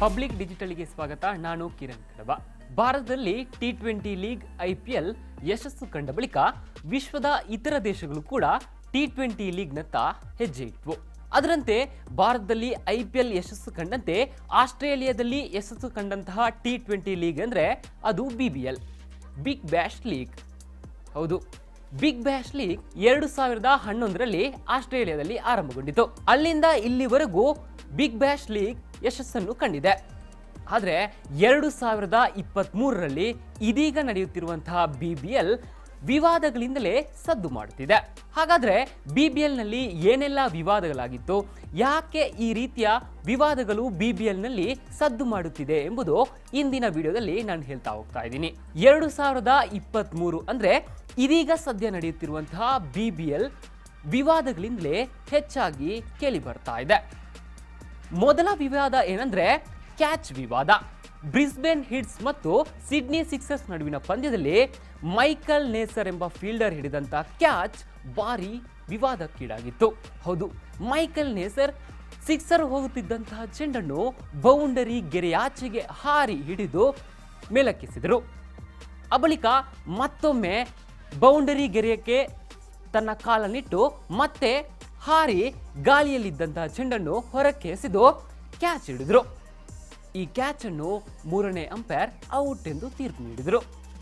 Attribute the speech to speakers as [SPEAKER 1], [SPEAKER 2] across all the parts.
[SPEAKER 1] public ಡಿಜಿಟಲ್ಗೆ ಸ್ವಾಗತ ನಾನು ಕಿರಣ್ ಕಡಬ ಭಾರತದಲ್ಲಿ ಟಿ ಟ್ವೆಂಟಿ ಲೀಗ್ ಐಪಿಎಲ್ ಯಶಸ್ಸು ಕಂಡ ಬಳಿಕ ವಿಶ್ವದ ಇತರ ದೇಶಗಳು ಕೂಡ ಟಿ ಟ್ವೆಂಟಿ ಲೀಗ್ನತ್ತ ಹೆಜ್ಜೆ ಇಟ್ವು ಅದರಂತೆ ಭಾರತದಲ್ಲಿ ಐಪಿಎಲ್ ಯಶಸ್ಸು ಕಂಡಂತೆ ಆಸ್ಟ್ರೇಲಿಯಾದಲ್ಲಿ ಯಶಸ್ಸು ಕಂಡಂತಹ ಟಿ ಟ್ವೆಂಟಿ ಲೀಗ್ ಅಂದ್ರೆ ಅದು ಬಿಬಿಎಲ್ ಬಿಗ್ ಬ್ಯಾಶ್ ಲೀಗ್ ಹೌದು ಬಿಗ್ ಬ್ಯಾಶ್ ಲೀಗ್ ಎರಡು ಸಾವಿರದ ಹನ್ನೊಂದರಲ್ಲಿ ಆಸ್ಟ್ರೇಲಿಯಾದಲ್ಲಿ ಆರಂಭಗೊಂಡಿತು ಅಲ್ಲಿಂದ ಇಲ್ಲಿವರೆಗೂ ಬಿಗ್ ಬ್ಯಾಶ್ ಲೀಗ್ ಯಶಸ್ಸನ್ನು ಕಂಡಿದೆ ಆದರೆ ಎರಡು ಸಾವಿರದ ಇಪ್ಪತ್ತ್ಮೂರರಲ್ಲಿ ಇದೀಗ ನಡೆಯುತ್ತಿರುವಂತಹ ಬಿ ಬಿ ಎಲ್ ವಿವಾದಗಳಿಂದಲೇ ಸದ್ದು ಮಾಡುತ್ತಿದೆ ಹಾಗಾದ್ರೆ ಬಿ ಬಿ ಎಲ್ನಲ್ಲಿ ಏನೆಲ್ಲ ವಿವಾದಗಳಾಗಿತ್ತು ಯಾಕೆ ಈ ರೀತಿಯ ವಿವಾದಗಳು ಬಿ ಬಿ ಎಲ್ನಲ್ಲಿ ಸದ್ದು ಮಾಡುತ್ತಿದೆ ಎಂಬುದು ಇಂದಿನ ವಿಡಿಯೋದಲ್ಲಿ ನಾನು ಹೇಳ್ತಾ ಹೋಗ್ತಾ ಇದ್ದೀನಿ ಎರಡು ಸಾವಿರದ ಇಪ್ಪತ್ತ್ಮೂರು ಅಂದರೆ ಇದೀಗ ಸದ್ಯ ನಡೆಯುತ್ತಿರುವಂತಹ ಬಿ ಬಿ ಎಲ್ ವಿವಾದಗಳಿಂದಲೇ ಹೆಚ್ಚಾಗಿ ಕೇಳಿ ಬರ್ತಾ ಇದೆ ಮೊದಲ ವಿವಾದ ಏನಂದ್ರೆ ಕ್ಯಾಚ್ ವಿವಾದ ಬ್ರಿಸ್ಬೇನ್ ಹಿಟ್ಸ್ ಮತ್ತು ಸಿಡ್ನಿ ಸಿಕ್ಸರ್ಸ್ ನಡುವಿನ ಪಂದ್ಯದಲ್ಲಿ ಮೈಕಲ್ ನೇಸರ್ ಎಂಬ ಫೀಲ್ಡರ್ ಹಿಡಿದಂತ ಕ್ಯಾಚ್ ಭಾರಿ ವಿವಾದಕ್ಕೀಡಾಗಿತ್ತು ಹೌದು ಮೈಕಲ್ ನೇಸರ್ ಸಿಕ್ಸರ್ ಹೋಗುತ್ತಿದ್ದಂತಹ ಚೆಂಡನ್ನು ಬೌಂಡರಿ ಗೆರೆಯಾಚೆಗೆ ಹಾರಿ ಹಿಡಿದು ಮೇಲಕ್ಕೆಸಿದರು ಆ ಬಳಿಕ ಮತ್ತೊಮ್ಮೆ ಬೌಂಡರಿ ಗೆರೆಯಕ್ಕೆ ತನ್ನ ಕಾಲನ್ನಿಟ್ಟು ಮತ್ತೆ ಹಾರಿ ಗಾಳಿಯಲ್ಲಿದ್ದಂತಹ ಚೆಂಡನ್ನು ಹೊರಕ್ಕೆ ಎಸೆದು ಕ್ಯಾಚ್ ಹಿಡಿದ್ರು ಈ ಕ್ಯಾಚ್ ಅನ್ನು ಮೂರನೇ ಅಂಪೈರ್ ಔಟ್ ಎಂದು ತೀರ್ಪು ನೀಡಿದರು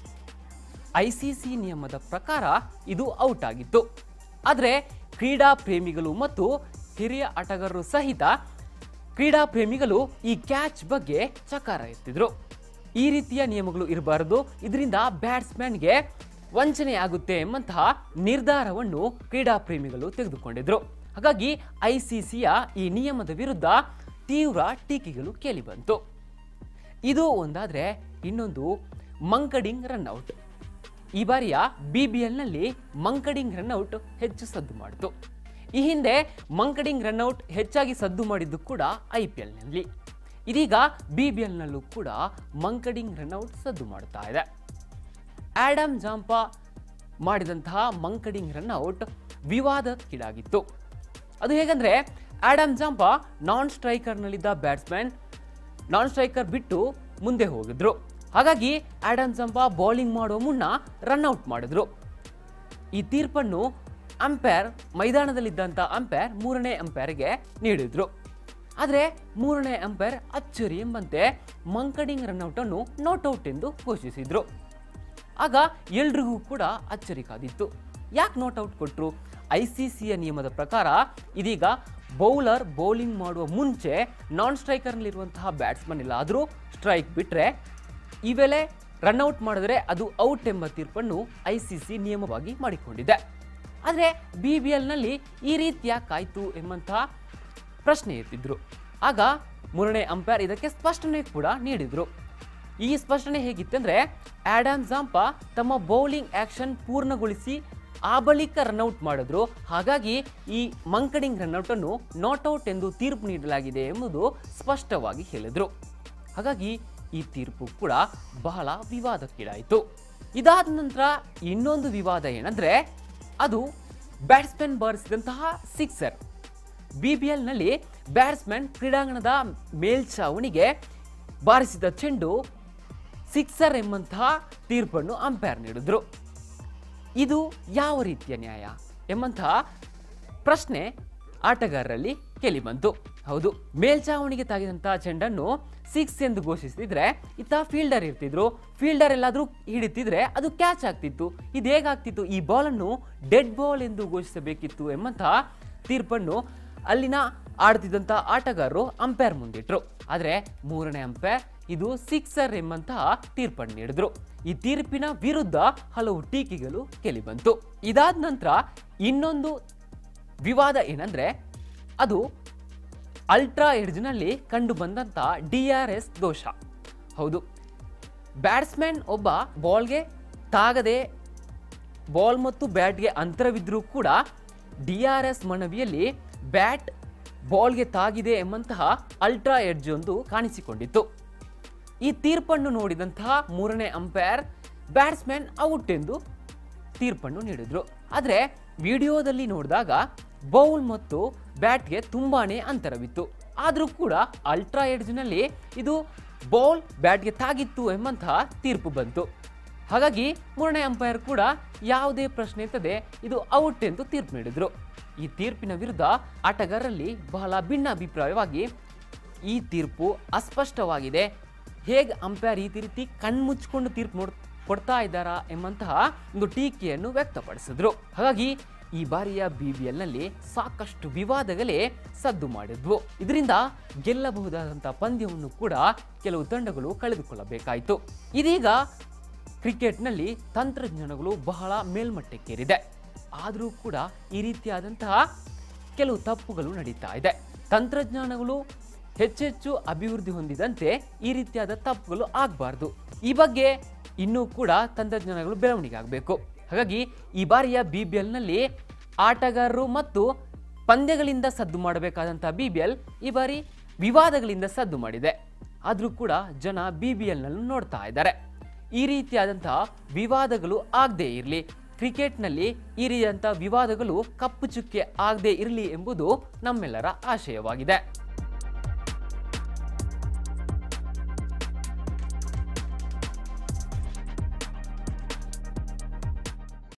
[SPEAKER 1] ಐಸಿಸಿ ನಿಯಮದ ಪ್ರಕಾರ ಇದು ಔಟ್ ಆಗಿತ್ತು ಆದರೆ ಕ್ರೀಡಾ ಪ್ರೇಮಿಗಳು ಮತ್ತು ಹಿರಿಯ ಆಟಗಾರರು ಸಹಿತ ಕ್ರೀಡಾ ಪ್ರೇಮಿಗಳು ಈ ಕ್ಯಾಚ್ ಬಗ್ಗೆ ಚಕಾರ ಎತ್ತಿದ್ರು ಈ ರೀತಿಯ ನಿಯಮಗಳು ಇರಬಾರದು ಇದರಿಂದ ಬ್ಯಾಟ್ಸ್ಮನ್ಗೆ ವಂಚನೆ ಆಗುತ್ತೆ ಎಂಬಂತಹ ನಿರ್ಧಾರವನ್ನು ಕ್ರೀಡಾ ಪ್ರೇಮಿಗಳು ತೆಗೆದುಕೊಂಡಿದ್ರು ಹಾಗಾಗಿ ಐಸಿಸಿಯ ಈ ನಿಯಮದ ವಿರುದ್ಧ ತೀವ್ರ ಟೀಕೆಗಳು ಕೇಳಿಬಂತು ಇದು ಒಂದಾದರೆ ಇನ್ನೊಂದು ಮಂಕಡಿಂಗ್ ರನ್ಔಟ್ ಈ ಬಾರಿಯ ಬಿ ಬಿ ಎಲ್ನಲ್ಲಿ ಮಂಕಡಿಂಗ್ ರನ್ಔಟ್ ಹೆಚ್ಚು ಸದ್ದು ಮಾಡಿತು ಈ ಹಿಂದೆ ಮಂಕಡಿಂಗ್ ರನ್ಔಟ್ ಹೆಚ್ಚಾಗಿ ಸದ್ದು ಮಾಡಿದ್ದು ಕೂಡ ಐ ಪಿ ಎಲ್ನಲ್ಲಿ ಇದೀಗ ಬಿ ಬಿ ಎಲ್ನಲ್ಲೂ ಕೂಡ ಮಂಕಡಿಂಗ್ ರನ್ಔಟ್ ಸದ್ದು ಮಾಡ್ತಾ ಇದೆ ಆಡಮ್ ಜಾಂಪಾ ಮಾಡಿದಂತಹ ಮಂಕಡಿಂಗ್ ರನ್ಔಟ್ ವಿವಾದಕ್ಕೀಡಾಗಿತ್ತು ಅದು ಹೇಗಂದ್ರೆ ಆಡಮ್ ಜಾಂಪಾ ನಾನ್ ಸ್ಟ್ರೈಕರ್ನಲ್ಲಿದ್ದ ಬ್ಯಾಟ್ಸ್ಮನ್ ನಾನ್ ಸ್ಟ್ರೈಕರ್ ಬಿಟ್ಟು ಮುಂದೆ ಹೋಗಿದ್ರು ಹಾಗಾಗಿ ಆಡಮ್ ಜಾಂಪಾ ಬೌಲಿಂಗ್ ಮಾಡುವ ಮುನ್ನ ರನ್ಔಟ್ ಮಾಡಿದ್ರು ಈ ತೀರ್ಪನ್ನು ಅಂಪೈರ್ ಮೈದಾನದಲ್ಲಿದ್ದಂಥ ಅಂಪೈರ್ ಮೂರನೇ ಅಂಪೈರ್ಗೆ ನೀಡಿದ್ರು ಆದರೆ ಮೂರನೇ ಅಂಪೈರ್ ಅಚ್ಚರಿ ಎಂಬಂತೆ ಮಂಕಡಿಂಗ್ ರನ್ಔಟ್ ಅನ್ನು ನಾಟ್ಔಟ್ ಎಂದು ಘೋಷಿಸಿದ್ರು ಆಗ ಎಲ್ರಿಗೂ ಕೂಡ ಅಚ್ಚರಿ ಕಾದಿತ್ತು ಯಾಕೆ ನಾಟ್ಔಟ್ ಕೊಟ್ಟರು ಐ ಸಿ ಸಿಯ ನಿಯಮದ ಪ್ರಕಾರ ಇದೀಗ ಬೌಲರ್ ಬೌಲಿಂಗ್ ಮಾಡುವ ಮುಂಚೆ ನಾನ್ ಸ್ಟ್ರೈಕರ್ನಲ್ಲಿರುವಂತಹ ಬ್ಯಾಟ್ಸ್ಮನ್ ಎಲ್ಲಾದರೂ ಸ್ಟ್ರೈಕ್ ಬಿಟ್ಟರೆ ಈ ವೇಳೆ ರನ್ಔಟ್ ಮಾಡಿದ್ರೆ ಅದು ಔಟ್ ಎಂಬ ತೀರ್ಪನ್ನು ಐ ಸಿ ಸಿ ನಿಯಮವಾಗಿ ಮಾಡಿಕೊಂಡಿದೆ ಆದರೆ ಬಿ ಬಿ ಎಲ್ನಲ್ಲಿ ಈ ರೀತಿಯ ಕಾಯ್ತು ಎಂಬಂತಹ ಪ್ರಶ್ನೆ ಎತ್ತಿದ್ರು ಆಗ ಮೂರನೇ ಅಂಪೈರ್ ಇದಕ್ಕೆ ಸ್ಪಷ್ಟನೆ ಕೂಡ ನೀಡಿದ್ರು ಈ ಸ್ಪಷ್ಟನೆ ಹೇಗಿತ್ತಂದ್ರೆ ಆಡಮ್ ಜಾಂಪಾ ತಮ್ಮ ಬೌಲಿಂಗ್ ಆಕ್ಷನ್ ಪೂರ್ಣಗೊಳಿಸಿ ಆ ಬಳಿಕ ರನ್ಔಟ್ ಮಾಡಿದ್ರು ಹಾಗಾಗಿ ಈ ಮಂಕಡಿಂಗ್ ರನ್ಔಟ್ ಅನ್ನು ನಾಟ್ಔಟ್ ಎಂದು ತೀರ್ಪು ನೀಡಲಾಗಿದೆ ಎಂಬುದು ಸ್ಪಷ್ಟವಾಗಿ ಹೇಳಿದ್ರು ಹಾಗಾಗಿ ಈ ತೀರ್ಪು ಕೂಡ ಬಹಳ ವಿವಾದಕ್ಕೀಡಾಯಿತು ಇದಾದ ನಂತರ ಇನ್ನೊಂದು ವಿವಾದ ಏನಂದ್ರೆ ಅದು ಬ್ಯಾಟ್ಸ್ಮನ್ ಬಾರಿಸಿದಂತಹ ಸಿಕ್ಸರ್ ಬಿ ಬಿ ಎಲ್ನಲ್ಲಿ ಬ್ಯಾಟ್ಸ್ಮನ್ ಕ್ರೀಡಾಂಗಣದ ಮೇಲ್ಛಾವಣಿಗೆ ಬಾರಿಸಿದ ಚೆಂಡು ಸಿಕ್ಸರ್ ಎಂಬಂತಹ ತೀರ್ಪನ್ನು ಅಂಪೈರ್ ನೀಡಿದ್ರು ಇದು ಯಾವ ರೀತಿಯ ನ್ಯಾಯ ಎಂಬಂತಹ ಪ್ರಶ್ನೆ ಆಟಗಾರರಲ್ಲಿ ಕೇಳಿಬಂತು ಹೌದು ಮೇಲ್ಚಾವಣಿಗೆ ತಾಗಿದಂತಹ ಚೆಂಡನ್ನು ಸಿಕ್ಸ್ ಎಂದು ಘೋಷಿಸಿದ್ರೆ ಇತ್ತ ಫೀಲ್ಡರ್ ಇರ್ತಿದ್ರು ಫೀಲ್ಡರ್ ಎಲ್ಲಾದರೂ ಹಿಡಿತಿದ್ರೆ ಅದು ಕ್ಯಾಚ್ ಆಗ್ತಿತ್ತು ಇದು ಹೇಗಾಗ್ತಿತ್ತು ಈ ಬಾಲನ್ನು ಡೆಡ್ ಬಾಲ್ ಎಂದು ಘೋಷಿಸಬೇಕಿತ್ತು ಎಂಬಂತಹ ತೀರ್ಪನ್ನು ಅಲ್ಲಿನ ಆಡ್ತಿದ್ದಂಥ ಆಟಗಾರರು ಅಂಪೈರ್ ಮುಂದಿಟ್ರು ಆದರೆ ಮೂರನೇ ಅಂಪೈರ್ ಇದು ಸಿಕ್ಸರ್ ಎಂಬಂತಹ ತೀರ್ಪನ್ನು ನೀಡಿದ್ರು ಈ ತೀರ್ಪಿನ ವಿರುದ್ಧ ಹಲವು ಟೀಕೆಗಳು ಕೇಳಿಬಂತು ಇದಾದ ನಂತರ ಇನ್ನೊಂದು ವಿವಾದ ಏನಂದ್ರೆ ಅದು ಅಲ್ಟ್ರಾ ಎಡ್ಜ್ನಲ್ಲಿ ಕಂಡು ಬಂದಂಥ ಡಿ ಆರ್ ಎಸ್ ದೋಷ ಹೌದು ಬ್ಯಾಟ್ಸ್ಮನ್ ಒಬ್ಬ ಬಾಲ್ಗೆ ತಾಗದೆ ಬಾಲ್ ಮತ್ತು ಬ್ಯಾಟ್ಗೆ ಅಂತರವಿದ್ರೂ ಕೂಡ ಡಿ ಆರ್ ಎಸ್ ಮನವಿಯಲ್ಲಿ ಬ್ಯಾಟ್ ಬಾಲ್ಗೆ ತಾಗಿದೆ ಎಂಬಂತಹ ಅಲ್ಟ್ರಾ ಎಡ್ಜ್ ಒಂದು ಕಾಣಿಸಿಕೊಂಡಿತ್ತು ಈ ತೀರ್ಪನ್ನು ನೋಡಿದಂತಹ ಮೂರನೇ ಅಂಪೈರ್ ಬ್ಯಾಟ್ಸ್ಮನ್ ಔಟ್ ಎಂದು ತೀರ್ಪನ್ನು ನೀಡಿದ್ರು ಆದರೆ ವಿಡಿಯೋದಲ್ಲಿ ನೋಡಿದಾಗ ಬೌಲ್ ಮತ್ತು ಬ್ಯಾಟ್ಗೆ ತುಂಬಾನೇ ಅಂತರವಿತ್ತು ಆದರೂ ಕೂಡ ಅಲ್ಟ್ರಾ ಎಡ್ಜ್ನಲ್ಲಿ ಇದು ಬಾಲ್ ಬ್ಯಾಟ್ಗೆ ತಾಗಿತ್ತು ಎಂಬಂತಹ ತೀರ್ಪು ಬಂತು ಹಾಗಾಗಿ ಮೂರನೇ ಅಂಪೈರ್ ಕೂಡ ಯಾವುದೇ ಪ್ರಶ್ನೆ ಇರ್ತದೆ ಇದು ಔಟ್ ಎಂದು ತೀರ್ಪು ನೀಡಿದ್ರು ಈ ತೀರ್ಪಿನ ವಿರುದ್ಧ ಆಟಗಾರರಲ್ಲಿ ಬಹಳ ಭಿನ್ನಾಭಿಪ್ರಾಯವಾಗಿ ಈ ತೀರ್ಪು ಅಸ್ಪಷ್ಟವಾಗಿದೆ ಹೇಗೆ ಅಂಪೈರ್ ಈ ರೀತಿ ಕಣ್ಮುಚ್ಕೊಂಡು ತೀರ್ಪು ನೋಡ್ ಕೊಡ್ತಾ ಇದ್ದಾರಾ ಎಂಬಂತಹ ಒಂದು ಟೀಕೆಯನ್ನು ವ್ಯಕ್ತಪಡಿಸಿದ್ರು ಹಾಗಾಗಿ ಈ ಬಾರಿಯ ಬಿ ಬಿ ಎಲ್ನಲ್ಲಿ ಸಾಕಷ್ಟು ವಿವಾದಗಳೇ ಸದ್ದು ಮಾಡಿದ್ವು ಇದರಿಂದ ಗೆಲ್ಲಬಹುದಾದಂಥ ಪಂದ್ಯವನ್ನು ಕೂಡ ಕೆಲವು ತಂಡಗಳು ಕಳೆದುಕೊಳ್ಳಬೇಕಾಯಿತು ಇದೀಗ ಕ್ರಿಕೆಟ್ನಲ್ಲಿ ತಂತ್ರಜ್ಞಾನಗಳು ಬಹಳ ಮೇಲ್ಮಟ್ಟಕ್ಕೇರಿದೆ ಆದರೂ ಕೂಡ ಈ ರೀತಿಯಾದಂತಹ ಕೆಲವು ತಪ್ಪುಗಳು ನಡೀತಾ ಇದೆ ತಂತ್ರಜ್ಞಾನಗಳು ಹೆಚ್ಚೆಚ್ಚು ಅಭಿವೃದ್ಧಿ ಹೊಂದಿದಂತೆ ಈ ರೀತಿಯಾದ ತಪ್ಪುಗಳು ಆಗಬಾರ್ದು ಈ ಬಗ್ಗೆ ಇನ್ನೂ ಕೂಡ ತಂತ್ರಜ್ಞಾನಗಳು ಬೆಳವಣಿಗೆ ಆಗಬೇಕು ಹಾಗಾಗಿ ಈ ಬಾರಿಯ ಬಿ ಬಿ ಎಲ್ನಲ್ಲಿ ಆಟಗಾರರು ಮತ್ತು ಪಂದ್ಯಗಳಿಂದ ಸದ್ದು ಮಾಡಬೇಕಾದಂಥ ಬಿ ಬಿ ಎಲ್ ಈ ಬಾರಿ ವಿವಾದಗಳಿಂದ ಸದ್ದು ಮಾಡಿದೆ ಆದರೂ ಕೂಡ ಜನ ಬಿ ಬಿ ಎಲ್ನಲ್ಲೂ ನೋಡ್ತಾ ಇದ್ದಾರೆ ಈ ರೀತಿಯಾದಂತಹ ವಿವಾದಗಳು ಆಗದೇ ಇರಲಿ ಕ್ರಿಕೆಟ್ನಲ್ಲಿ ಈ ರೀತಿಯಾದಂಥ ವಿವಾದಗಳು ಕಪ್ಪು ಚುಕ್ಕೆ ಆಗದೇ ಇರಲಿ ಎಂಬುದು ನಮ್ಮೆಲ್ಲರ ಆಶಯವಾಗಿದೆ